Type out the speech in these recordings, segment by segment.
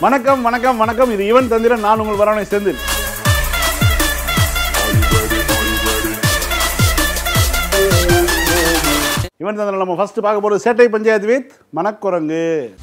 வணக்கம் வணக்கம் வணக்கம் இது இவன் தந்திரன் நான் உங்கள் வரவனை செந்தில் இவன் தந்திரன் நம்ம ஃபர்ஸ்ட் பார்க்க போறது சேட்டை பஞ்சாயத்து வித் மணக்குரங்கு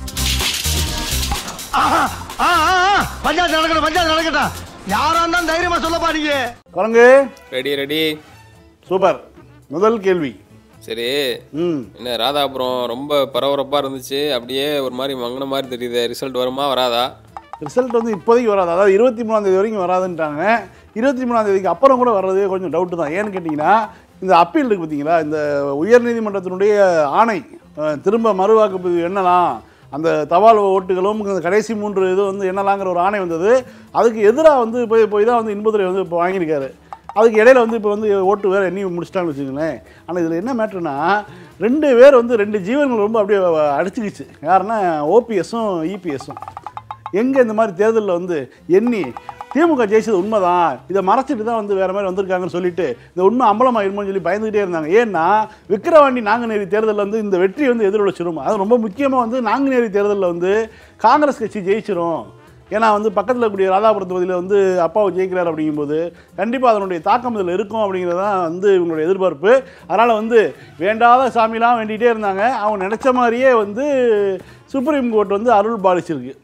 பஞ்சாயத்து நடக்கட்டும் பஞ்சாயத்து நடக்கட்டும் யாரா இருந்தாலும் தைரியமா சொல்லப்பா நீங்க குரங்கு ரெடி ரெடி சூப்பர் முதல் கேள்வி சரி ம் என்ன ராதாபுரம் ரொம்ப பரபரப்பா இருந்துச்சு அப்படியே ஒரு மாதிரி மங்கின மாதிரி தெரியுது ரிசல்ட் வருமா வராதா ரிசல்ட் வந்து இப்போதைக்கு வராது அதாவது இருபத்தி மூணாம் தேதி வரைக்கும் வராதுன்ட்டாங்க இருபத்தி மூணாம் தேதிக்கு அப்புறம் கூட வர்றது கொஞ்சம் டவுட்டு தான் ஏன்னு கேட்டிங்கன்னா இந்த அப்பீல் இருக்குது பார்த்தீங்களா இந்த உயர்நீதிமன்றத்தினுடைய ஆணை அஹ், திரும்ப மறுவாக்குப்பதிவு எண்ணலாம் அந்த தபால் ஓட்டுகளும் இந்த கடைசி மூன்று இது வந்து எண்ணலாங்கிற ஒரு ஆணை வந்தது அதுக்கு எதிராக வந்து போய் போய் தான் வந்து இன்பதுரை வந்து இப்போ வாங்கியிருக்காரு அதுக்கு இடையில வந்து இப்போ வந்து ஓட்டு வேறு எண்ணி முடிச்சிட்டாங்கன்னு வச்சுங்களேன் ஆனால் இதில் என்ன மேட்ருனா ரெண்டு பேர் வந்து ரெண்டு ஜீவன்கள் ரொம்ப அப்படியே அடிச்சுக்கிச்சு யாருன்னா ஓபிஎஸும் இபிஎஸும் எங்கே இந்த மாதிரி தேர்தலில் வந்து எண்ணி திமுக ஜெயிச்சது உண்மைதான் இதை மறைச்சிட்டு தான் வந்து வேற மாதிரி வந்திருக்காங்கன்னு சொல்லிட்டு இந்த உண்மை அம்பலமாயிருமோன்னு சொல்லி பயந்துகிட்டே இருந்தாங்க ஏன்னா விக்கிரவாண்டி நாங்குநேரி தேர்தலில் வந்து இந்த வெற்றி வந்து எதிரொலிச்சிரும் அது ரொம்ப முக்கியமாக வந்து நாங்குநேரி தேர்தலில் வந்து காங்கிரஸ் கட்சி ஜெயிச்சிரும் ஏன்னா வந்து பக்கத்தில் இருக்கக்கூடிய ராதாபுரம் தொகுதியில் வந்து அப்பாவை ஜெயிக்கிறார் அப்படிங்கும்போது கண்டிப்பாக அதனுடைய தாக்கம் இதில் இருக்கும் அப்படிங்கிறது தான் வந்து இவங்களுடைய எதிர்பார்ப்பு அதனால் வந்து வேண்டாத சாமிலாம் வேண்டிகிட்டே இருந்தாங்க அவங்க நினச்ச மாதிரியே வந்து சுப்ரீம் கோர்ட் வந்து அருள் பாலிச்சிருக்கு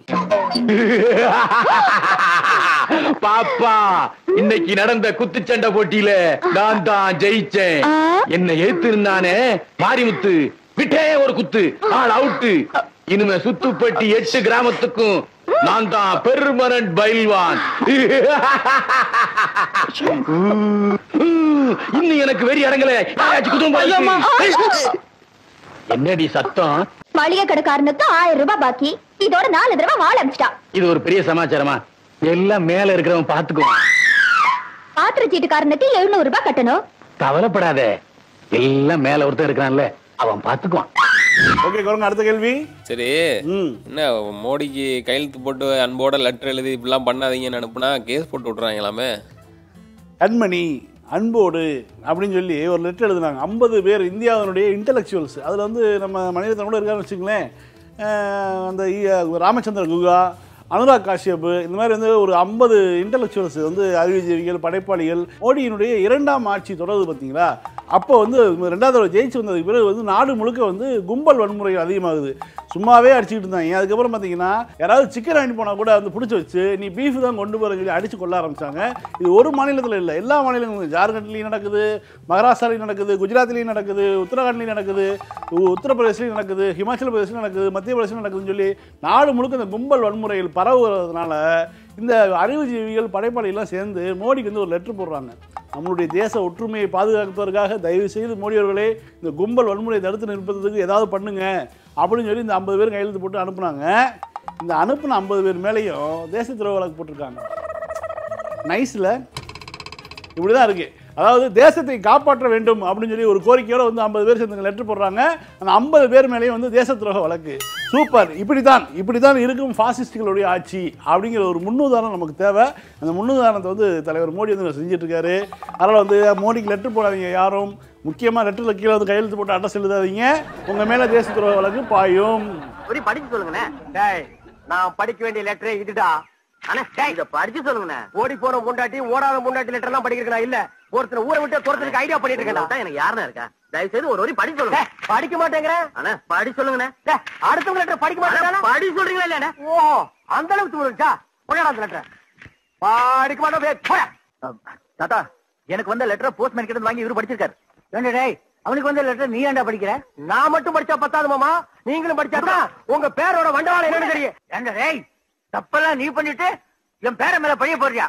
பாப்பா இன்னைக்கு நடந்த குத்துச்சண்டை போட்டியில நான் தான் ஜெயிச்சேன் என்ன எழுத்திருந்தானே மாரிமுத்து விட்டே ஒரு குத்து ஆள் அவுட்டு இனிமே சுத்துப்பட்டி எட்டு கிராமத்துக்கும் நான் தான் பெர்மனன்ட் பயில்வான் இன்னும் எனக்கு வெறி அடங்கல யாராச்சும் குதும் பாரு. என்னடி சத்தம் மளிகை கடைக்காரனுக்கு ஆயிரம் ரூபாய் பாக்கி இதோட நாலு தடவை வாழ அடிச்சிட்டான் இது ஒரு பெரிய சமாச்சாரமா எல்லாம் மேல இருக்கிறவன் பாத்துக்குவான் பாத்திர சீட்டுக்காரனுக்கு எழுநூறு ரூபாய் கட்டணும் கவலைப்படாத எல்லாம் மேல ஒருத்தன் இருக்கிறான்ல அவன் பாத்துக்குவான் ஓகே குரங்க அடுத்த கேள்வி சரி ம் என்ன மோடிக்கு கையெழுத்து போட்டு அன்போட லெட்டர் எழுதி இப்படிலாம் பண்ணாதீங்கன்னு அனுப்புனா கேஸ் போட்டு விட்றாங்களாமே கண்மணி அன்போடு அப்படின்னு சொல்லி ஒரு லெட்டர் எழுதுனாங்க ஐம்பது பேர் இந்தியாவினுடைய இன்டலெக்சுவல்ஸ் அதில் வந்து நம்ம மனிதத்தன் கூட இருக்காருன்னு வச்சுங்களேன் அஹ் அந்த இ- ராமச்சந்திர குகா அனுராக் காஷ்யப் இந்த மாதிரி வந்து ஒரு ஐம்பது இன்டலெக்சுவல்ஸ் வந்து அறிவுஜீவிகள் படைப்பாளிகள் மோடியினுடைய இரண்டாம் ஆட்சி தொடருது பார்த்தீங்களா அப்போ வந்து ரெண்டாவது தடவை ஜெயிச்சு வந்ததுக்கு பிறகு வந்து நாடு முழுக்க வந்து கும்பல் வன்முறை அதிகமாகுது சும்மாவே அடிச்சுக்கிட்டு இருந்தாங்க அதுக்கப்புறம் பார்த்தீங்கன்னா யாராவது சிக்கன் வாங்கி போனால் கூட வந்து பிடிச்சி வச்சு நீ பீஃப் தான் கொண்டு போகிற சொல்லி அடிச்சு கொள்ள ஆரம்பிச்சாங்க இது ஒரு மாநிலத்தில் இல்லை எல்லா மாநிலங்களும் ஜார்க்கண்ட்லேயும் நடக்குது மகாராஷ்டிராலையும் நடக்குது குஜராத்லேயும் நடக்குது உத்தரகாண்ட்லேயும் நடக்குது உ- உத்தரப்பிரதேஷ்லையும் நடக்குது ஹிமாச்சல பிரதேஷ்லையும் நடக்குது மத்திய பிரதேசம் நடக்குதுன்னு சொல்லி நாடு முழுக்க இந்த கும்பல் வன்முறைகள் பரவுகிறதுனால இந்த அறிவுஜீவிகள் படைப்பாளிகள்லாம் சேர்ந்து மோடிக்கு வந்து ஒரு லெட்டர் போடுறாங்க நம்மளுடைய தேச ஒற்றுமையை பாதுகாப்பதற்காக தயவு செய்து மோடி அவர்களே இந்த கும்பல் வன்முறையை தடுத்து நிற்பதற்கு ஏதாவது பண்ணுங்க அப்படின்னு சொல்லி இந்த ஐம்பது பேர் கையெழுத்து போட்டு அனுப்புனாங்க இந்த அனுப்புன ஐம்பது பேர் மேலேயும் தேச துரோக வழக்கு போட்டிருக்காங்க நைஸில் இப்படி தான் இருக்குது அதாவது தேசத்தை காப்பாற்ற வேண்டும் அப்படின்னு சொல்லி ஒரு கோரிக்கையோட வந்து ஐம்பது பேர் சேர்ந்து லெட்டர் போடுறாங்க அந்த ஐம்பது பேர் மேலேயும் வந்து தேச துரோக வழக்கு சூப்பர் இப்படி தான் இப்படி தான் இருக்கும் ஃபாசிஸ்டுகளுடைய ஆட்சி அப்படிங்கிற ஒரு முன்னுதாரணம் நமக்கு தேவை அந்த முன்னுதாரணத்தை வந்து தலைவர் மோடி வந்து செஞ்சுட்டு இருக்காரு அதனால் வந்து மோடிக்கு லெட்டர் போடாதீங்க யாரும் முக்கியமாக லெட்டரில் கீழே வந்து கையெழுத்து போட்டு அட்ரஸ் எழுதாதீங்க உங்கள் மேலே தேச துரோக வழக்கு பாயும் ஒரு படிச்சு சொல்லுங்கண்ணே டேய் நான் படிக்க வேண்டிய லெட்டரே இதுடா அண்ணா டேய் இத படிச்சு சொல்லுங்கண்ணே ஓடி போன முண்டாட்டி ஓடாத முண்டாட்டி லெட்டர் எல்லாம் படிக்கிறேன் இல்ல ஒருத்தர் ஊரை விட்டு துரத்துக்கு ஐடியா பண்ணிட்டு இருக்கேன் எனக்கு யாருன்னு இருக்கா தயவு செய்து ஒரு வரி படி சொல்லுங்க படிக்க மாட்டேங்கிறேன் அண்ணா படி சொல்லுங்கண்ணே டேய், அடுத்தவங்க லெட்டர் படிக்க மாட்டேங்கிறேன் படி சொல்றீங்களா இல்ல ஓ அந்த அளவுக்கு தூரச்சா போடா அந்த லெட்டர் படிக்க மாட்டேன் தாத்தா எனக்கு வந்த லெட்டர் போஸ்ட்மேன் கிட்ட வாங்கி இவரு படிச்சிருக்காரு ஏண்டா டேய் அவனுக்கு வந்த லெட்டர் நீ ஏன்டா படிக்கிற நான் மட்டும் படிச்சா பத்தாது மாமா நீங்களும் படிச்சாதான் உங்க பேரோட வண்டவாளம் என்னன்னு தெரியும் ஏண்டா டேய் தப்பெல்லாம் நீ பண்ணிட்டு என் பேர மேல பழிய போறியா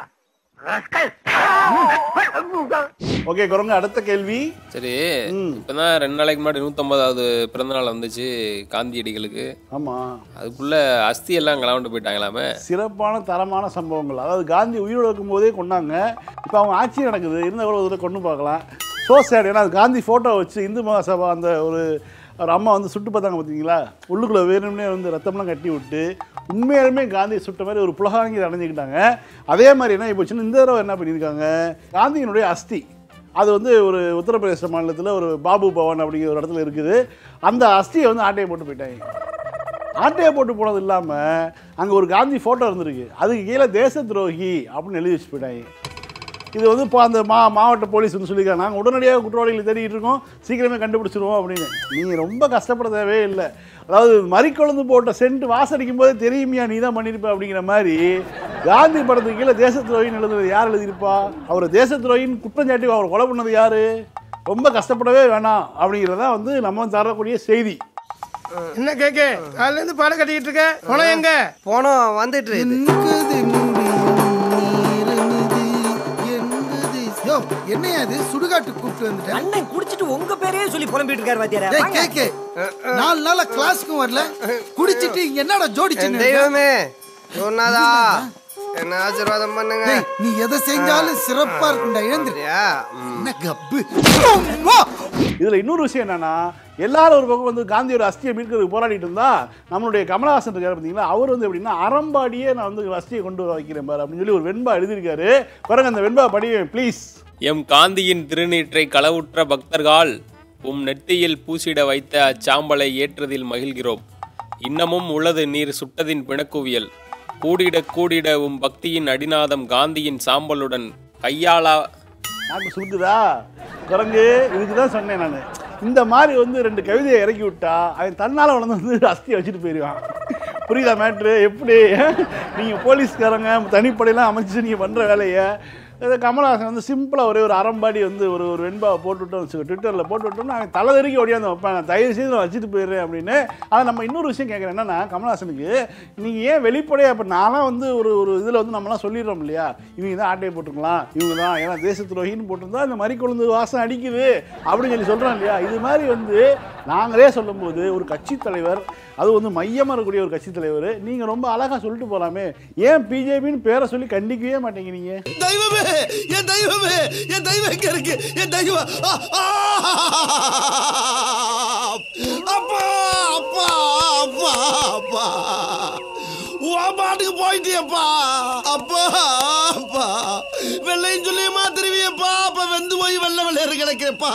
ஓகே குரங்க அடுத்த கேள்வி சரி ம். இப்பதான் ரெண்டு நாளைக்கு முன்னாடி நூற்றம்பதாவது பிறந்தநாள் வந்துச்சு காந்தியடிகளுக்கு ஆமாம் அதுக்குள்ள அஸ்தி எல்லாம் கிளம்பிட்டு போயிட்டாங்களாமே சிறப்பான தரமான சம்பவங்கள் அதாவது காந்தி உயிரோடு இருக்கும் போதே கொண்டாங்க இப்போ அவங்க ஆட்சி நடக்குது இருந்த ஒரு இதில் கொண்டு பார்க்கலாம் ஸோ சேட் ஏன்னா அது காந்தி ஃபோட்டோ வச்சு இந்து மகாசபா அந்த ஒரு ஒரு அம்மா வந்து சுட்டு பார்த்தாங்க பார்த்தீங்களா உள்ளுக்குள்ளே வேணும்னே வந்து ரத்தம்லாம் கட்டி விட்டு உண்மையாலுமே காந்தி சுட்ட மாதிரி ஒரு புலகாங்கி அடைஞ்சிக்கிட்டாங்க அதே மாதிரி என்ன இப்போ சின்ன இந்த தடவை என்ன பண்ணியிருக்காங்க காந்தியினுடைய அஸ்தி அது வந்து ஒரு உத்தரப்பிரதேச மாநிலத்தில் ஒரு பாபு பவன் அப்படிங்கிற ஒரு இடத்துல இருக்குது அந்த அஸ்தியை வந்து ஆட்டையை போட்டு போயிட்டாங்க ஆட்டையை போட்டு போனது இல்லாமல் அங்கே ஒரு காந்தி ஃபோட்டோ இருந்திருக்கு அதுக்கு கீழே தேச துரோகி அப்படின்னு எழுதி வச்சு போயிட்டாங்க இது வந்து இப்போ அந்த மா மாவட்ட போலீஸ் வந்து சொல்லியிருக்காங்க நாங்கள் உடனடியாக குற்றவாளிகளை தேடிட்டு இருக்கோம் சீக்கிரமே கண்டுபிடிச்சிருவோம் அப்படின்னு நீங்கள் ரொம்ப கஷ்டப்பட தேவையே இல்லை அதாவது மறிக்கொழுந்து போட்ட சென்ட் வாசடிக்கும் போதே தெரியுமியா நீ தான் பண்ணியிருப்ப அப்படிங்கிற மாதிரி காந்தி படத்துக்கு கீழே தேச துரோகின்னு எழுதுறது யார் எழுதியிருப்பா அவர் தேச துரோகின்னு குற்றம் சாட்டி அவர் கொலை பண்ணது யாரு ரொம்ப கஷ்டப்படவே வேணாம் அப்படிங்கிறதா வந்து நம்ம தரக்கூடிய செய்தி என்ன கேக்கு காலையில இருந்து பாடம் கட்டிக்கிட்டு இருக்க போனோம் எங்க போனோம் வந்துட்டு இருக்குது. என்னது என்னது யோ என்னையா இது சுடுகாட்டு கூப்பிட்டு வந்துட்டேன் அண்ணன் குடிச்சிட்டு உங்க பேரே சொல்லி புலம்பிட்டு இருக்காரு வாத்தியாரே டேய் கேக்கே நாலு நாளா கிளாஸ்க்கும் வரல குடிச்சிட்டு இங்க என்னடா என் ஜோடிச்சு தெய்வமே சொன்னாதா என்ன ஆசீர்வாதம் பண்ணுங்க டேய் நீ எதை செஞ்சாலும் சிறப்பா இருக்கும்டா எழுந்துரு சரியா? ம். என்ன கப்பு வா. இதில் இன்னொரு விஷயம் என்னன்னா எல்லாரும் ஒரு பக்கம் வந்து காந்தியோட அஸ்தியை மீட்கிறதுக்கு போராடிட்டு இருந்தா நம்மளுடைய கமலஹாசன் இருக்காரு பார்த்தீங்களா அவர் வந்து எப்படின்னா அறம்பாடியே நான் வந்து அஸ்தியை கொண்டு வர வைக்கிறேன் பாரு அப்படின்னு சொல்லி ஒரு வெண்பா எழுதியிருக்காரு பாருங்க அந்த வெண்பா படி ப்ளீஸ் எம் காந்தியின் திருநீற்றை களவுற்ற பக்தர்கள் உம் நெத்தியில் பூசிட வைத்த அச்சாம்பலை ஏற்றதில் மகிழ்கிறோம் இன்னமும் உள்ளது நீர் சுட்டதின் பிணக்குவியல் கூடிட கூடிட உம் பக்தியின் அடிநாதம் காந்தியின் சாம்பலுடன் கையாளா நாக்கு சுருக்குதா குரங்கு இதுக்கு தான் சொன்னேன் நான் இந்த மாதிரி வந்து ரெண்டு கவிதையை இறக்கி விட்டா அவன் தன்னால் வளர்ந்து வந்து அஸ்தியை வச்சுட்டு போயிடுவான் புரியுதா மேட்ரு எப்படி நீங்கள் போலீஸ்காரங்க தனிப்படையெல்லாம் அமைச்சு நீங்கள் பண்ணுற வேலையை இது கமலஹாசன் வந்து சிம்பிளாக ஒரே ஒரு அறம்பாடி வந்து ஒரு ஒரு வெண்பாவை போட்டுவிட்டோம் வச்சுக்கோ ட்விட்டரில் போட்டு விட்டோம்னா அவன் தலை தெறிக்கி ஓடியாந்து வைப்பான் நான் தயவு செய்து நான் வச்சுட்டு போயிடுறேன் அப்படின்னு ஆனால் நம்ம இன்னொரு விஷயம் கேட்குறேன் என்னன்னா கமலஹாசனுக்கு நீங்கள் ஏன் வெளிப்படையாக இப்போ நான்லாம் வந்து ஒரு ஒரு இதில் வந்து நம்மலாம் சொல்லிடுறோம் இல்லையா இவங்க தான் ஆட்டையை போட்டுக்கலாம் இவங்க தான் ஏன்னா தேச துரோகின்னு போட்டிருந்தா இந்த மாதிரி கொழுந்து வாசம் அடிக்குது அப்படின்னு சொல்லி சொல்கிறோம் இல்லையா இது மாதிரி வந்து நாங்களே சொல்லும்போது ஒரு கட்சி தலைவர் அது வந்து மையமாக இருக்கக்கூடிய ஒரு கட்சி தலைவர் நீங்கள் ரொம்ப அழகாக சொல்லிட்டு போகலாமே ஏன் பிஜேபின்னு பேரை சொல்லி கண்டிக்கவே மாட்டேங்கிறீங்க தெய்வமே என் தெய்வமே என் தெய்வம் எங்க இருக்கு என் தெய்வம் ஆ, ஆ! அப்பா அப்பா அப்பா அப்பா உன் பாட்டுக்கு போயிட்டியப்பா அப்பா அப்பா வெள்ளையும் சொல்லியமா திருவியப்பா அப்ப வெந்து போய் வெள்ளை வெள்ளையரு கிடைக்கிறப்பா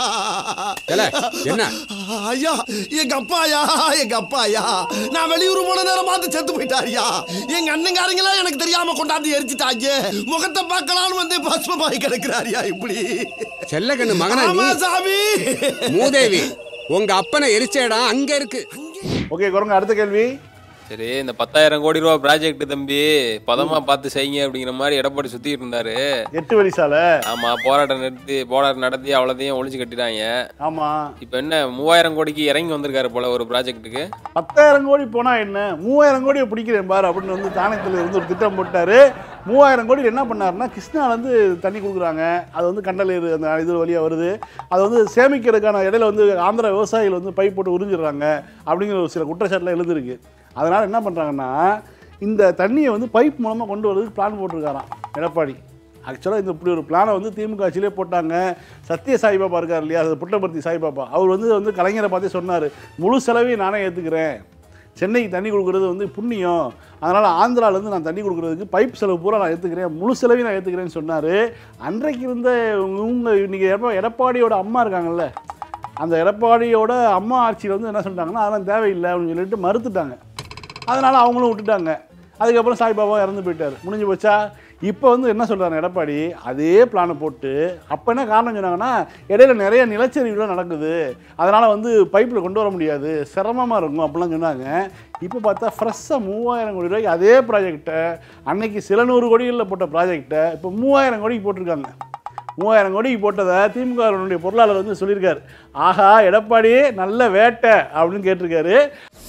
என்ன ஐயா எங்க அப்பாயா எங்க அப்பாயா நான் வெளியூர் போன நேரம் பார்த்து செத்து போயிட்டாரியா எங்க அண்ணங்காரங்களா எனக்கு தெரியாம கொண்டாந்து எரிச்சிட்டாங்க முகத்தை பார்க்கலாம்னு வந்து பஸ்மமாய் கிடக்குறாரியா இப்படி செல்லகண்ணு மகனா நீ ஆமா சாமி மூதேவி உங்க அப்பனை எரிச்ச இடம் அங்க இருக்கு ஓகே குரங்க அடுத்த கேள்வி சரி இந்த பத்தாயிரம் கோடி ரூபா ப்ராஜெக்ட் தம்பி பதமா பார்த்து செய்யுங்க அப்படிங்கிற மாதிரி எடப்பாடி சுத்திட்டு இருந்தாரு எட்டு வழி சாலை ஆமா போராட்டம் நிறுத்தி போராட்டம் நடத்தி அவ்வளோதையும் ஒழிச்சு கட்டிட்டாங்க ஆமாம் இப்போ என்ன மூவாயிரம் கோடிக்கு இறங்கி வந்திருக்காரு போல ஒரு ப்ராஜெக்ட்டுக்கு பத்தாயிரம் கோடி போனா என்ன மூவாயிரம் கோடியை பிடிக்கிறேன் பாரு அப்படின்னு வந்து தானத்தில் இருந்து ஒரு திட்டம் போட்டாரு மூவாயிரம் கோடி என்ன பண்ணாருன்னா கிருஷ்ணால இருந்து தண்ணி கொடுக்குறாங்க அது வந்து கண்டல் இது அந்த இது வழியாக வருது அது வந்து சேமிக்கிறதுக்கான இடையில வந்து ஆந்திரா விவசாயிகள் வந்து பைப் போட்டு உறிஞ்சிடுறாங்க அப்படிங்கிற ஒரு சில குற்றச்சாட்டுலாம் எழுதிருக்கு அதனால் என்ன பண்ணுறாங்கன்னா இந்த தண்ணியை வந்து பைப் மூலமாக கொண்டு வரதுக்கு பிளான் போட்டிருக்காராம் எடப்பாடி ஆக்சுவலாக இந்த இப்படி ஒரு பிளானை வந்து திமுக ஆட்சியிலே போட்டாங்க சத்ய சாய்பாபா இருக்கார் இல்லையா அது புட்டபர்த்தி சாய்பாபா அவர் வந்து வந்து கலைஞரை பார்த்தே சொன்னார் முழு செலவையும் நானே ஏற்றுக்கிறேன் சென்னைக்கு தண்ணி கொடுக்குறது வந்து புண்ணியம் அதனால் ஆந்திராவிலேருந்து நான் தண்ணி கொடுக்குறதுக்கு பைப் செலவு பூரா நான் ஏற்றுக்கிறேன் முழு செலவையும் நான் ஏற்றுக்கிறேன்னு சொன்னார் அன்றைக்கு இருந்த இவங்க இன்றைக்கி எடப்பா எடப்பாடியோட அம்மா இருக்காங்கல்ல அந்த எடப்பாடியோட அம்மா ஆட்சியில் வந்து என்ன சொல்லிட்டாங்கன்னா அதெல்லாம் தேவையில்லை அப்படின்னு சொல்லிட்டு மறுத்துட்டாங்க அதனால் அவங்களும் விட்டுட்டாங்க அதுக்கப்புறம் சாய்பாபா இறந்து போயிட்டார் முடிஞ்சு போச்சா இப்போ வந்து என்ன சொல்கிறாங்க எடப்பாடி அதே பிளானை போட்டு அப்போ என்ன காரணம் சொன்னாங்கன்னா இடையில நிறைய நிலச்சரிவுலாம் நடக்குது அதனால் வந்து பைப்பில் கொண்டு வர முடியாது சிரமமாக இருக்கும் அப்படிலாம் சொன்னாங்க இப்போ பார்த்தா ஃப்ரெஷ்ஷாக மூவாயிரம் கோடி ரூபாய்க்கு அதே ப்ராஜெக்டை அன்னைக்கு சில நூறு கோடிகளில் போட்ட ப்ராஜெக்டை இப்போ மூவாயிரம் கோடிக்கு போட்டிருக்காங்க மூவாயிரம் கோடிக்கு போட்டதை திமுகவினுடைய பொருளாளர் வந்து சொல்லியிருக்காரு ஆஹா எடப்பாடி நல்ல வேட்டை அப்படின்னு கேட்டிருக்காரு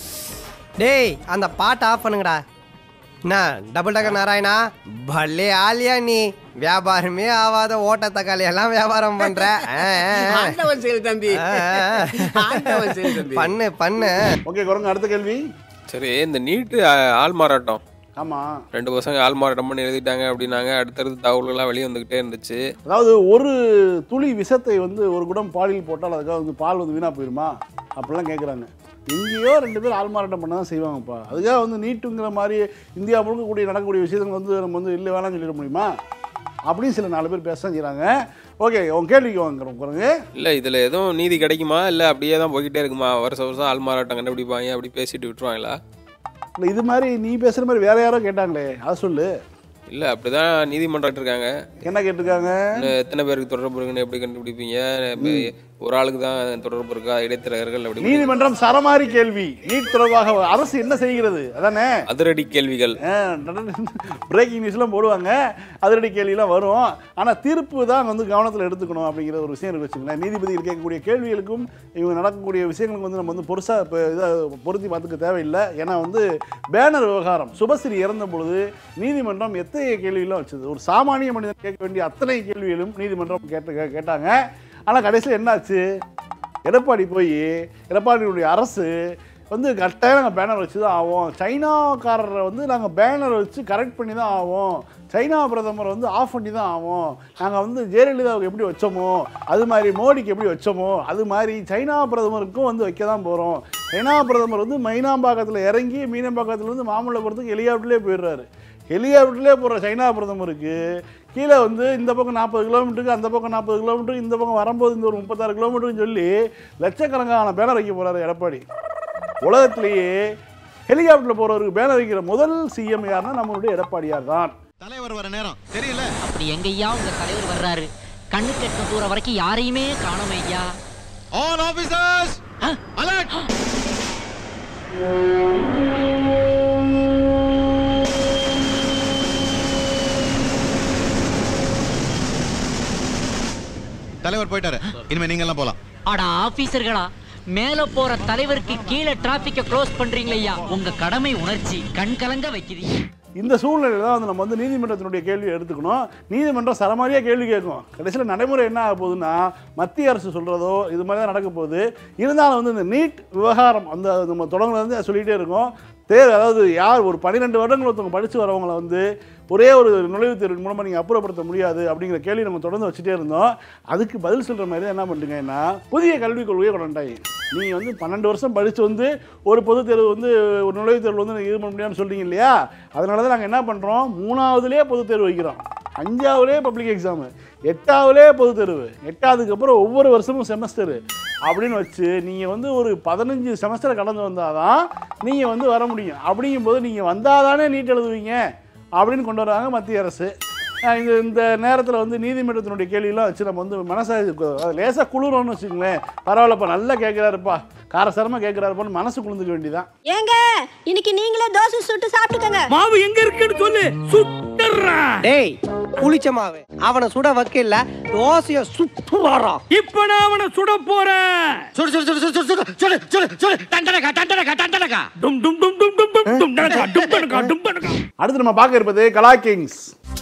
டேய் அந்த பாட்டை ஆஃப் பண்ணுங்கடா என்ன டபுள் டக்கர் நாராயணா பல்லே ஆலியா நீ வியாபாரமே ஆவாத ஓட்ட தக்காளி எல்லாம் வியாபாரம் பண்ற ஆ, ஆ, ஆ. ஆண்டவன் செயல் தம்பி ஆ, ஆ. ஆண்டவன் செயல் தம்பி பண்ணு பண்ணு ஓகே குரங்க அடுத்த கேள்வி சரி இந்த நீட்டு ஆ- ஆள் மாறாட்டம் ஆமாம் ரெண்டு பசங்க ஆள் மாறாட்டம் பண்ணி எழுதிட்டாங்க அப்படின்னாங்க அடுத்தடுத்து தகவல்கள்லாம் வெளியே வந்துகிட்டே இருந்துச்சு அதாவது ஒரு துளி விஷத்தை வந்து ஒரு குடம் பாலில் போட்டால் அதுக்காக வந்து பால் வந்து வீணாக போயிருமா அப்படிலாம் கேட்குறாங்க எங்கேயோ ரெண்டு பேர் ஆள்மாறாட்டம் பண்ண தான் செய்வாங்கப்பா அதுக்காக வந்து நீட்டுங்கிற மாதிரி இந்தியா முழுக்க கூடிய நடக்கக்கூடிய விஷயங்கள் வந்து நம்ம வந்து இல்லை வேணாம்னு சொல்லிட முடியுமா அப்படின்னு சில நாலு பேர் பேச தான் செய்கிறாங்க ஓகே உன் கேள்விக்கு வாங்குறோம் குரங்கு இல்லை இதில் எதுவும் நீதி கிடைக்குமா இல்லை அப்படியே தான் போய்கிட்டே இருக்குமா வருஷம் வருஷம் ஆள் மாறாட்டம் கண்டுபிடிப்பாங்க அப்படி பேசிட்டு விட்டுருவாங்களா இல்லை இது மாதிரி நீ பேசுகிற மாதிரி வேற யாரோ கேட்டாங்களே அதை சொல்லு இல்ல அப்படிதான் நீதிமன்றம் இருக்காங்க என்ன கேட்டிருக்காங்க இன்னும் எத்தனை பேருக்கு தொடர்பு இருக்குன்னு எப்படி கண்டுபிடிப்பீங்க இப்ப ஒரு ஆளுக்கு தான் தொடர்பு இருக்கா இடைத்தரகர்கள் அப்படி நீதிமன்றம் சரமாரி கேள்வி நீட் தொடர்பாக அரசு என்ன செய்கிறது அதானே அதிரடி கேள்விகள் பிரேக்கிங் நியூஸ்லாம் போடுவாங்க அதிரடி கேள்விலாம் வரும் ஆனால் தீர்ப்பு தான் வந்து கவனத்தில் எடுத்துக்கணும் அப்படிங்கிற ஒரு விஷயம் இருக்கு வச்சுங்களேன் நீதிபதிகள் கேட்கக்கூடிய கேள்விகளுக்கும் இவங்க நடக்கக்கூடிய விஷயங்களுக்கு வந்து நம்ம வந்து பொருசாக இப்போ இதை பொருத்தி பார்த்துக்க தேவையில்லை ஏன்னா வந்து பேனர் விவகாரம் சுபஸ்ரீ இறந்த பொழுது நீதிமன்றம் எத்தகைய கேள்வியெல்லாம் வச்சது ஒரு சாமானிய மனிதன் கேட்க வேண்டிய அத்தனை கேள்விகளும் நீதிமன்றம் கேட்ட கேட்டாங்க ஆனால் கடைசியில் என்னாச்சு எடப்பாடி போய் எடப்பாடியுடைய அரசு வந்து கட்டாயம் நாங்கள் பேனர் வச்சு தான் ஆவோம் சைனாக்காரரை வந்து நாங்கள் பேனர் வச்சு கரெக்ட் பண்ணி தான் ஆவோம் சைனா பிரதமர் வந்து ஆஃப் பண்ணி தான் ஆவோம் நாங்கள் வந்து ஜெயலலிதாவுக்கு எப்படி வச்சோமோ அது மாதிரி மோடிக்கு எப்படி வச்சோமோ அது மாதிரி சைனா பிரதமருக்கும் வந்து வைக்க தான் போகிறோம் சைனா பிரதமர் வந்து மைனாம்பாக்கத்தில் இறங்கி மீனம்பாக்கத்துலேருந்து மாமல்லபுரத்துக்கு ஹெலிகாப்டர்லேயே போயிடுறாரு ஹெலிகாப்டர்லேயே போகிற சைனா பிரதமருக்கு கீழே வந்து இந்த பக்கம் நாற்பது கிலோமீட்டருக்கு அந்த பக்கம் நாற்பது கிலோமீட்டருக்கு இந்த பக்கம் வரும்போது இந்த ஒரு முப்பத்தாறு கிலோமீட்டர்னு சொல்லி லட்சக்கணக்கான பேனர் வைக்க போகிறாரு எடப்பாடி உலகத்திலேயே ஹெலிகாப்டரில் போகிறவருக்கு பேனர் வைக்கிற முதல் சிஎம் யாருன்னா நம்மளுடைய எடப்பாடியார் தான் தலைவர் வர நேரம் தெரியல அப்படி எங்கய்யா உங்க தலைவர் வர்றாரு கண்ணு கெட்ட தூரம் வரைக்கும் யாரையுமே காணோம் ஐயா ஆல் ஆபீசர்ஸ் அலர்ட் தலைவர் போயிட்டாரு இனிமே நீங்க எல்லாம் போலாம் அட ஆபீசர்களா மேல போற தலைவருக்கு கீழே டிராபிக்க க்ளோஸ் பண்றீங்களா உங்க கடமை உணர்ச்சி கண் கலங்க வைக்குது இந்த சூழ்நிலையில் தான் வந்து நம்ம வந்து நீதிமன்றத்தினுடைய கேள்வியை எடுத்துக்கணும் நீதிமன்றம் சரமாரியாக கேள்வி கேட்கும் கடைசியில் நடைமுறை என்ன ஆக போகுதுன்னா மத்திய அரசு சொல்கிறதோ இது மாதிரி தான் நடக்க போகுது இருந்தாலும் வந்து இந்த நீட் விவகாரம் அந்த நம்ம தொடங்குலேருந்து சொல்லிகிட்டே இருக்கோம் தேர் அதாவது யார் ஒரு பன்னிரெண்டு வருடங்கள் ஒருத்தவங்க படித்து வரவங்களை வந்து ஒரே ஒரு நுழைவுத் தேர்வு மூலமாக நீங்கள் அப்புறப்படுத்த முடியாது அப்படிங்கிற கேள்வி நம்ம தொடர்ந்து வச்சுட்டே இருந்தோம் அதுக்கு பதில் சொல்கிற மாதிரி தான் என்ன பண்ணுறீங்கன்னா புதிய கல்விக் கொள்கையை கொண்டாண்டாங்க நீங்கள் வந்து பன்னெண்டு வருஷம் படித்து வந்து ஒரு பொதுத் தேர்வு வந்து ஒரு நுழைவுத் தேர்வு வந்து இது பண்ண முடியாதுன்னு சொல்றீங்க இல்லையா அதனால தான் நாங்கள் என்ன பண்ணுறோம் மூணாவதுலேயே பொதுத் தேர்வு வைக்கிறோம் அஞ்சாவதுலேயே பப்ளிக் எக்ஸாமு எட்டாவதுலேயே பொதுத் தேர்வு எட்டாவதுக்கு அப்புறம் ஒவ்வொரு வருஷமும் செமஸ்டரு அப்படின்னு வச்சு நீங்கள் வந்து ஒரு பதினஞ்சு செமஸ்டரை கடந்து வந்தால் தான் நீங்கள் வந்து வர முடியும் அப்படிங்கும்போது நீங்கள் வந்தால் தானே நீட் எழுதுவீங்க அப்படின்னு கொண்டு வராங்க மத்திய அரசு அஹ் இந்த இந்த நேரத்தில் வந்து நீதிமன்றத்தினுடைய கேள்வியெல்லாம் வச்சு நம்ம வந்து மனசை லேசாக குளிரோன்னு வச்சுக்கோங்களேன் பரவாயில்லப்பா நல்லா கேட்குறாருப்பா காரசாரமாக கேட்குறாருப்பான்னு மனசு குளிர்ந்துக்க வேண்டியதான் ஏங்க இன்னைக்கு நீங்களே தோசை சுட்டு சாப்பிட்டுக்கங்க மாவு எங்க இருக்குன்னு சொல்லு சுட்டுறேன் டேய் புளிச்ச மாவு அவனை சுட வைக்கல தோசைய சுட்டு வரான் இப்ப நான் அவனை சுட போறேன் சுடு சுடு சுடு சுடு சுடு சுடு சுடு சுடு டண்டனகா டண்டனகா டண்டனகா டும் டும் டும் டும் டும் டும் டும் டனகா டும் டனகா டும் டனகா அடுத்து நம்ம பார்க்க இருப்பது கலா கிங்ஸ்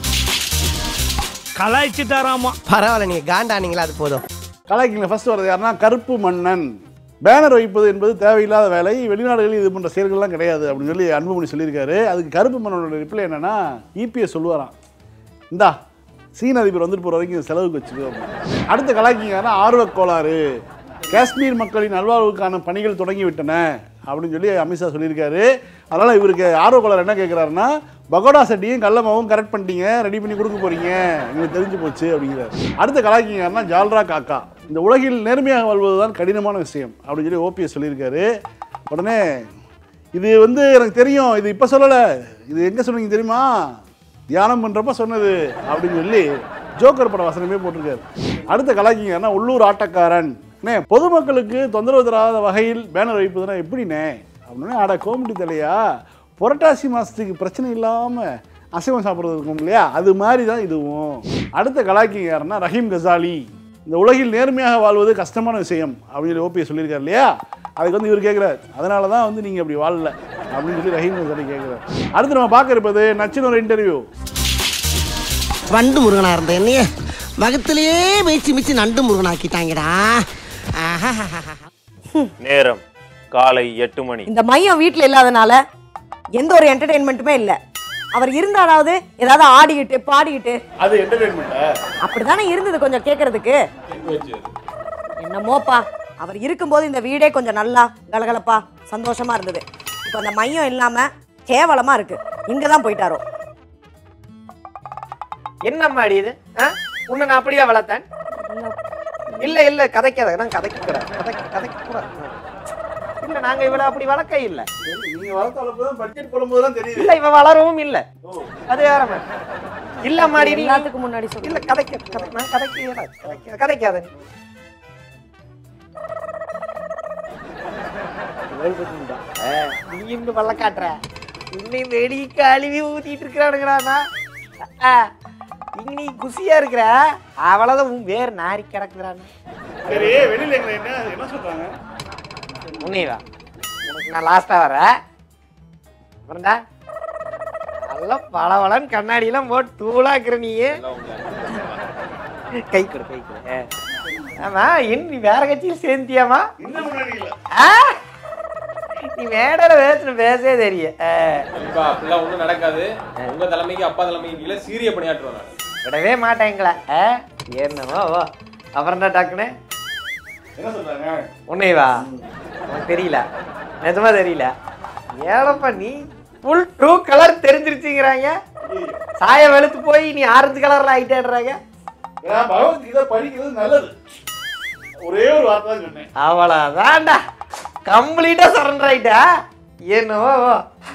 கலாய்ச்சிட்டாராமா பரவாயில்ல நீங்க காண்டானீங்களா அது போதும் கலா கிங்கில் ஃபர்ஸ்ட் வரது யாருன்னா கருப்பு மன்னன் பேனர் வைப்பது என்பது தேவையில்லாத வேலை வெளிநாடுகளில் இது போன்ற செயல்கள்லாம் கிடையாது அப்படின்னு சொல்லி அன்புமணி சொல்லியிருக்காரு அதுக்கு கருப்பு மன்னனோட ரிப்ளை என்னன்னா இபிஎஸ் சொல்லுவாராம் இந்தா சீன அதிபர் வந்துட்டு போகிற வரைக்கும் செலவுக்கு வச்சுக்கோ அப்படின்னு. அடுத்த கலாக்கிங்கன்னா ஆர்வக் கோளாறு காஷ்மீர் மக்களின் நல்வாழ்வுக்கான பணிகள் தொடங்கி விட்டன அப்படின்னு சொல்லி அமித்ஷா சொல்லியிருக்காரு அதனால் இவருக்கு ஆர்வக் கோளாறு என்ன கேட்குறாருன்னா பகோடா சட்டியும் கல்லமாவும் கரெக்ட் பண்ணிட்டீங்க ரெடி பண்ணி கொடுக்க போறீங்க எங்களுக்கு தெரிஞ்சு போச்சு அப்படிங்கிறார் அடுத்த கலாக்கிங்கன்னா ஜால்ரா காக்கா இந்த உலகில் நேர்மையாக வாழ்வதுதான் கடினமான விஷயம் அப்படின்னு சொல்லி ஓபிஎஸ் சொல்லியிருக்காரு உடனே இது வந்து எனக்கு தெரியும் இது இப்போ சொல்லலை இது எங்கே சொன்னீங்க தெரியுமா தியானம் பண்ணுறப்ப சொன்னது அப்படின்னு சொல்லி ஜோக்கர் பட வசனமே போட்டிருக்காரு அடுத்த கலாக்கிங்கன்னா உள்ளூர் ஆட்டக்காரன் அண்ணே பொதுமக்களுக்கு தொந்தரவு தராத வகையில் பேனர் வைப்பதுனா எப்படிண்ணே அப்படின்னு ஆட கோமிட்டி தலையா புரட்டாசி மாதத்துக்கு பிரச்சனை இல்லாமல் அசைவம் சாப்பிட்றது இருக்கும் இல்லையா அது மாதிரி தான் இதுவும் அடுத்த கலாக்கிங்க யாருன்னா ரஹீம் கசாலி இந்த உலகில் நேர்மையாக வாழ்வது கஷ்டமான விஷயம் அப்படின்னு சொல்லி ஓபிஎஸ் சொல்லியிருக்காரு இல்லையா அதுக்கு வந்து இவர் கேட்குறாரு அதனால தான் வந்து நீங்கள் அப்படி வாழல அப்படின்னு சொல்லி ரஹீம் கசாலி கேட்குறாரு அடுத்து நம்ம பார்க்க இருப்பது நச்சின் ஒரு இன்டர்வியூ வண்டு முருகனா இருந்த என்னைய வகத்திலேயே மிச்சு மிச்சு நண்டு முருகன் ஆக்கிட்டாங்கடா நேரம் காலை எட்டு மணி இந்த மையம் வீட்ல இல்லாதனால எந்த ஒரு என்டர்டெயின்மெண்ட்டுமே இல்ல அவர் இருந்தாலாவது ஏதாவது ஆடிக்கிட்டு பாடிக்கிட்டு அது என்டர்டெயின்மெண்ட்டா அப்படிதானே இருந்தது கொஞ்சம் கேட்கறதுக்கு என்னமோப்பா அவர் இருக்கும்போது இந்த வீடே கொஞ்சம் நல்லா கலகலப்பா சந்தோஷமா இருந்தது இப்போ அந்த மையம் இல்லாம கேவலமா இருக்கு இங்க தான் போயிட்டாரோ என்னம்மாடி இது ஆ? உன்னை நான் அப்படியே வளர்த்தேன் இல்ல இல்ல கதைக்காத நான் கதைக்க கூடாது கதைக்க கதைக்க கூடாது இல்ல நாங்க இவளை அப்படி வளர்க்க இல்ல நீங்க வளர்த்த அளவுக்கு தான் பட்ஜெட் போடும்போது தான் தெரியுது இல்ல இவ வளரவும் இல்ல அது வேற மாதிரி. இல்ல மாடி நீ- எல்லாத்துக்கும் முன்னாடி சொல்லு இல்ல கதைக்க கதை நான் கதைக்க கதைக்க கதைக்காத நீ. ஆ, நீ இன்னும் வல்ல காட்டுற இன்னும் வெடி கழுவி ஊத்திட்டு இருக்கிறானுங்கடா இங்க நீ குசியா இருக்கிற அவ்வளவுதான் உன் வேர் நாரி கிடக்குறான்னு சரி வெளியில எங்க என்ன என்ன சொல்றாங்க உன்னைவா உனக்கு நான் லாஸ்டா வரேன் அப்புறம்டா நல்லா பளபளன்னு கண்ணாடியெல்லாம் போட்டு தூளாக்குற நீ கை கொடு கை கொடு ஆ. ஆமா என்ன நீ வேற கட்சியில் சேர்ந்தியாமா இன்னும் முன்னாடி இல்ல ஆ? நீ மேடையில பேசுன பேசவே தெரியும் ஆ. கண்டிப்பா அப்படிலாம் ஒண்ணும் நடக்காது உங்க தலைமைக்கு அப்பா தலைமைக்கு கீழே சீரிய பணியாற்றுவேன் நான் விடவே மாட்டேங்களா ஆ? என்னமோ ஓ அப்புறம்டா டக்குன்னு என்ன சொல்றாங்க உன்னைவா உனக்கு தெரியல நிஜமா தெரியல ஏழப்பா நீ ஃபுல் ட்ரூ கலர் தெரிஞ்சிருச்சுங்கிறாங்க சாய வெளுத்து போய் நீ ஆரஞ்சு கலர்ல ஆயிட்டேன்றாங்க நான் பகவத்கீதை படிக்கிறது நல்லது ஒரே ஒரு வார்த்தை தான் சொன்னேன் அவ்வளோதான்டா கம்ப்ளீட்டா சரண்டர் ஆயிட்டா என்னவோ ஓ.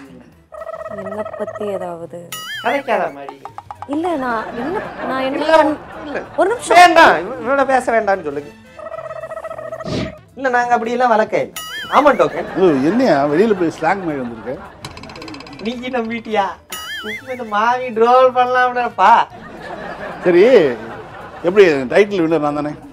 என்ன பத்தி ஏதாவது கதைக்காத மாதிரி இல்ல நான் என்ன நான் என்ன இல்ல, பண்- இல்ல. ஒரு நிமிஷம் வேண்டாம் இவ- இவளோட பேச வேண்டாம்னு சொல்லுங்க இல்ல நாங்க அப்படி எல்லாம் வளர்க்க இல்லை ஆமா டோக்கன் ஓ, என்னையா வெளியில போய் ஸ்லாங் மாதிரி வந்திருக்கேன் நீங்க நம்பிட்டியா சும்மா இந்த மாவி ட்ரோல் பண்ணலாம்டாப்பா சரி எப்படி டைட்டில் வின்னர் நான் தானே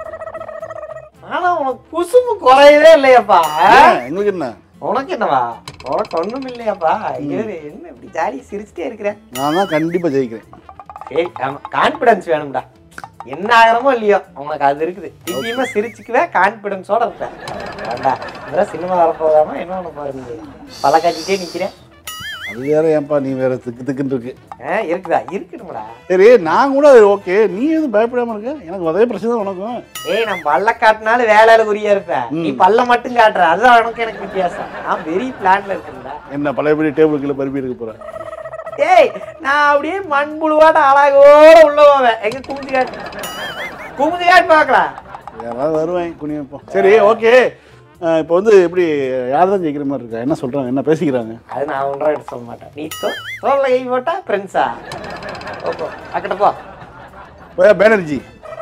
ஆனா உனக்கு குசும்பு குறையவே இல்லையாப்பா ஏன், எங்களுக்கு என்ன உனக்கு என்னவா உனக்கு ஒண்ணும் இல்லையாப்பா இவரு என்ன இப்படி ஜாலி சிரிச்சுட்டே இருக்கிற நான் தான் கண்டிப்பா ஜெயிக்கிறேன் சரி ஆமா கான்பிடன்ஸ் வேணும்டா என்ன ஆகிறமோ இல்லையோ உனக்கு அது இருக்குது நிச்சயமா சிரிச்சுக்குவே கான்பிடன்ஸோட இருப்பேன் வேண்டா இதெல்லாம் சினிமா வரப்போதாமா என்ன பண்ண போற நீ பல காட்டிட்டே நிக்கிறேன் அது வேற ஏன்பா நீ வேற திக்கு திக்குன்னு இருக்கு ஆ, இருக்குதா இருக்கணும்டா சரி நான் கூட ஓகே நீ எதுவும் பயப்படாம இருக்க எனக்கு அதே பிரச்சனை தான் உனக்கும் ஏய் நான் பல்ல காட்டினாலும் வேலையில குறியா இருப்பேன் நீ பல்ல மட்டும் காட்டுற அதுதான் உனக்கு எனக்கு வித்தியாசம் நான் பெரிய பிளான்ல இருக்கேன்டா என்ன பழையபடி டேபிள் கீழே பருப்பி இருக்க போறேன் ஏய் நான் அப்படியே மண்புழுவாட்ட அழகோட உள்ள போவேன் எங்க குமுதி காட்டு குமுதி காட்டு பார்க்கலாம் யாராவது வருவேன் குனியப்போ சரி ஓகே இப்போ வந்து எப்படி யார் தான் ஜெயிக்கிற மாதிரி இருக்கா என்ன சொல்றாங்க என்ன பேசிக்கிறாங்க அது நான் ஒன்றா எடுத்து சொல்ல மாட்டேன் நீ தோ தோல்ல கை போட்டா ஃப்ரெண்ட்ஸா போ போ அக்கட்ட போ போயா பேனர்ஜி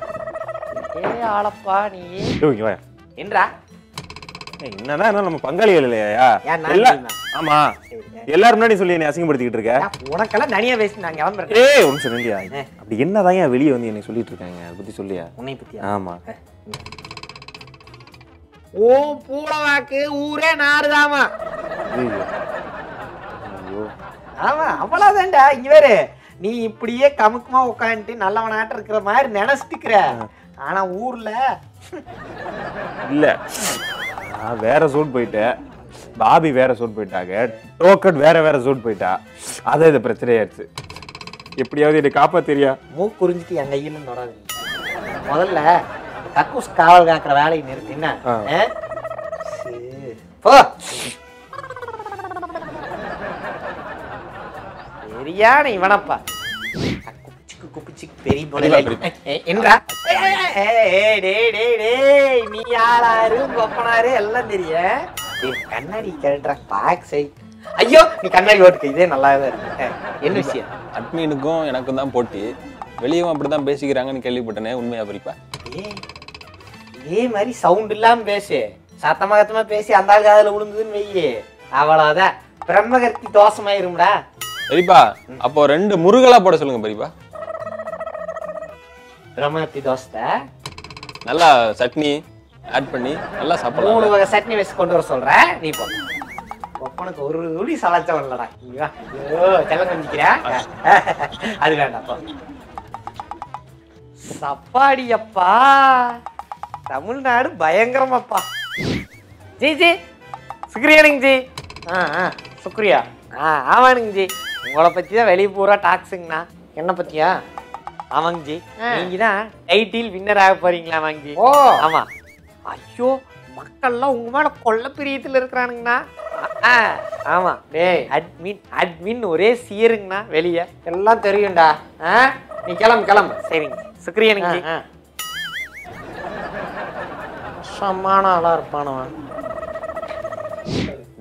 ஏ ஆளப்பா நீ ஐயோ, இங்க வாயா. என்றா ஏய், என்னதான் இருந்தாலும் நம்ம பங்காளிகள் இல்லையா ஏன் நான் எல்லா- தெரியுமா? ஆமா எல்லாரும் முன்னாடி சொல்லி என்னை அசிங்கப்படுத்திக்கிட்டு இருக்க உனக்கெல்லாம் தனியா பேசி நான் கிளம்புறேன் ஏய் ஒரு நிமிஷம் நில்லையா அப்படி என்னதான் ஏன் வெளியே வந்து என்னை சொல்லிட்டு இருக்காங்க அதை பத்தி சொல்லியா உன்னை பத்தியா ஆமா ஓ பூளவாக்கு ஊரே நாறுதாமா ஐயோ. ஐயோ. ஆமா அவ்வளவுதான்டா இங்க வேறு நீ இப்படியே கமுக்கமா உட்காந்துட்டு நல்லவனாட்ட இருக்கிற மாதிரி நினைச்சிட்டுக்கிற ஆனா ஊர்ல இல்ல நான் வேற சோட் போயிட்டேன் பாபி வேற சோட் போயிட்டாங்க டோக்கன் வேற வேற சோட் போயிட்டா அதான் இது பிரச்சனையாயிருச்சு எப்படியாவது என்னை காப்பாத்தெரியா மூக்கு குறிஞ்சிட்டு என் கையில நொடாது முதல்ல கக்கூஸ் காவல் காக்குற வேலையை நிறுத்து என்ன ஆ. ஆ? சரி. போ சரியான இவனப்பா குப்பிச்சுக்கு குப்பிச்சுக்கு பெரிய பெரியப்பா, முதலாளி. ஏய், என்னடா ஏய், ஏய், ஏய், ஏய், டேய், டேய், டேய், நீ ஆளாரு கொப்பனாரு எல்லாம் தெரியும் டேய், கண்ணாடி கேட்டுற பாக் சை ஐயோ நீ கண்ணாடி ஓட்டுக்க இதே நல்லா தான் இருக்கு ஏய், என்ன விஷயம் அட்மினுக்கும் எனக்கும் தான் போட்டி வெளியவும் அப்படிதான் பேசிக்கிறாங்கன்னு கேள்விப்பட்டனே உண்மையா பெரியப்பா ஏய், இதே மாதிரி சவுண்ட் இல்லாம பேசு சத்தமா சத்தமா பேசி அந்த ஆள் காதுல விழுந்ததுன்னு வெய்யி அவ்வளவுதான் பிரம்மகர்த்தி தோசமாயிரும்டா பெரியப்பா அப்போ ரெண்டு முருகலா போட சொல்லுங்க பெரியப்பா பிரம்மகர்த்தி தோசை நல்லா சட்னி ஆட் பண்ணி நல்லா மூணு சாப்பிடலாம் வகை சட்னி வச்சு கொண்டு வர சொல்றேன் நீ போ ஒப்பனுக்கு ஒரு துளி சலாச்சம் இல்லடா இங்க வா ஐயோ செல்லம் கொஞ்சிக்கிறா அது வேண்டாம் போ சப்பாடியப்பா தமிழ்நாடு பயங்கரமாப்பா ஜி ஜி சுக்ரியானுங்க ஜி ஆ ஆ சுக்ரியா ஆ ஆமானுங்க ஜி உங்களை பத்தி தான் வெளியே பூரா டாக்ஸுங்கண்ணா என்ன பத்தியா ஆமாங்க ஜி நீங்க தான் டைட்டில் வின்னர் ஆக போறீங்களா ஆமாங்க ஜி ஓ ஆமா ஐயோ மக்கள்லாம் உங்க மேல கொள்ள பிரியத்துல இருக்கிறானுங்கண்ணா ஆ, ஆமா டேய் அட்மின் அட்மின் ஒரே சீருங்கண்ணா வெளிய எல்லாம் தெரியும்டா ஆ நீ கிளம்பு கிளம்பு சரிங்க சுக்ரியனுங்க ஜி சமான ஆளா இருப்பானவன்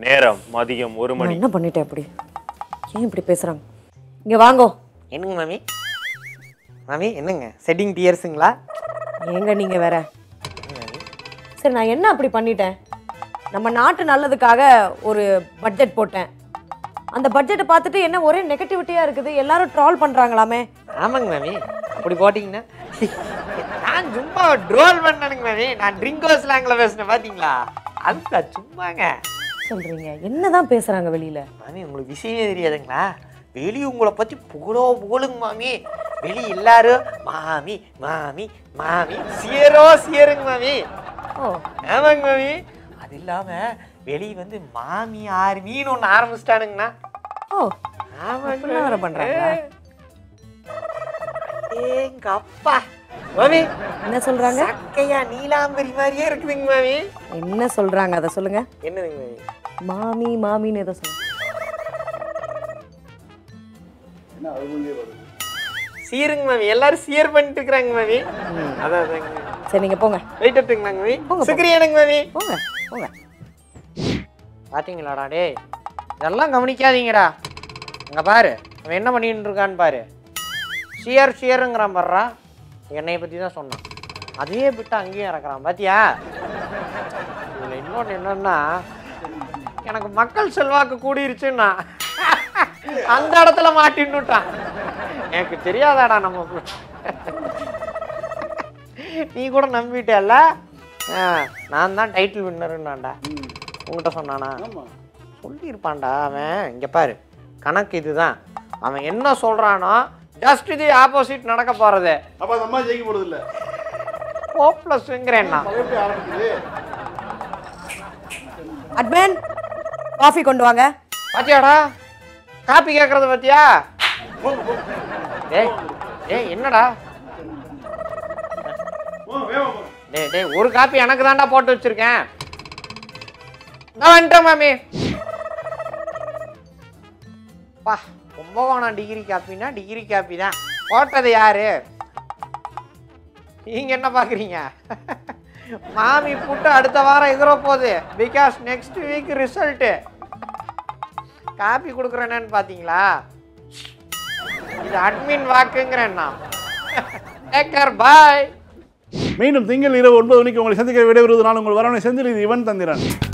நேரம் மதியம் ஒரு நான் மணி என்ன பண்ணிட்டேன் அப்படி ஏன் இப்படி பேசுறாங்க இங்க வாங்கோ என்னங்க மாமி மாமி என்னங்க செட்டிங் டியர்ஸுங்களா ஏங்க நீங்க வேற சரி நான் என்ன அப்படி பண்ணிட்டேன் நம்ம நாட்டு நல்லதுக்காக ஒரு பட்ஜெட் போட்டேன் அந்த பட்ஜெட்டை பார்த்துட்டு என்ன ஒரே நெகட்டிவிட்டியா இருக்குது எல்லாரும் ட்ரால் பண்றாங்களாமே ஆமாங்க மாமி அப்படி போட்டிங்கன்னா நான் சும்மா ட்ரோல் பண்ணனுங்க மாமி நான் ட்ரிங்கோ ஸ்லாங்கில் பேசினேன் பார்த்தீங்களா அதுதான் சும்மாங்க சொல்றீங்க என்னதான் பேசுறாங்க வெளியில மாமி உங்களுக்கு விஷயமே தெரியாதுங்களா வெளி உங்களை பற்றி புகழோ புகழுங்க மாமி வெளி எல்லாரும் மாமி மாமி மாமி சியரோ சியருங்க மாமி ஓ ஆமாங்க மாமி அது இல்லாம வெளி வந்து மாமி ஆர்மின்னு ஒன்று ஆரம்பிச்சிட்டானுங்கண்ணா ஓ ஆமாங்க அப்படிலாம் வேற பண்றாங்களா? எங்க அப்பா மாமி என்ன சொல்றாங்க சக்கையா நீலாம்பரி மாதிரியே இருக்குதுங்க மாமி என்ன சொல்றாங்க அதை சொல்லுங்க என்னதுங்க மாமி மாமி மாமின்னு ஏதோ சொல்லுங்க சீருங்க மாமி எல்லாரும் சீர் பண்ணிட்டு இருக்கிறாங்க மாமி அதான் அதாங்க மாமி. சரி நீங்க போங்க வெயிட் எடுத்துங்களாங்க மாமி போங்க. சுக்ரியனுங்க மாமி போங்க போங்க பாத்தீங்களாடா டேய் இதெல்லாம் கவனிக்காதீங்கடா அங்க பாரு அவன் என்ன பண்ணிட்டு இருக்கான்னு பாரு ஷியர் ஷியருங்கிறான் பாடுறா என்னைய பத்தி தான் சொன்னான் அதையே விட்டு அங்கேயும் இறக்குறான் பாத்தியா இதுல இன்னொன்று என்னன்னா எனக்கு மக்கள் செல்வாக்கு கூடிருச்சுன்னா அந்த இடத்துல மாட்டின்னுட்டான் எனக்கு தெரியாதாடா நம்ம நீ கூட நம்பிட்டல்ல ஆ, நான் தான் டைட்டில் வின்னருன்னாண்டா உங்ககிட்ட சொன்னானா சொல்லியிருப்பான்டா அவன் இங்க பாரு கணக்கு இதுதான் அவன் என்ன சொல்றானோ ஜஸ்ட் இது ஆப்போசிட் நடக்க போறது அப்ப அந்த அம்மா ஜெயிக்க போறது இல்ல ஓ பிளஸ்ங்கிறேன்னா எப்படி ஆரம்பிக்குது அட்மன் காஃபி கொண்டு வாங்க பாத்தியாடா காப்பி கேட்கறது பாத்தியா டேய் டேய் என்னடா டேய் டேய் ஒரு காப்பி எனக்கு தான்டா போட்டு வச்சிருக்கேன் நான் வந்துட்டேன் மாமி பா கும்பகோணம் டிகிரி காப்பினா டிகிரி காப்பி தான் போட்டது யாரு நீங்க என்ன பாக்குறீங்க மாமி புட்டு அடுத்த வாரம் எதிர போகுது because next week result copy கொடுக்குறேன்னு பார்த்தீங்களா இது அட்மின் வாக்குங்கிறேன் நான் டேக் கேர் பாய் மீண்டும் திங்கள் இரவு ஒன்பது மணிக்கு உங்களை சந்திக்க விடைபெறுவது நான் உங்கள் வரவனை செந்தில் இது இவன் தந்திரன்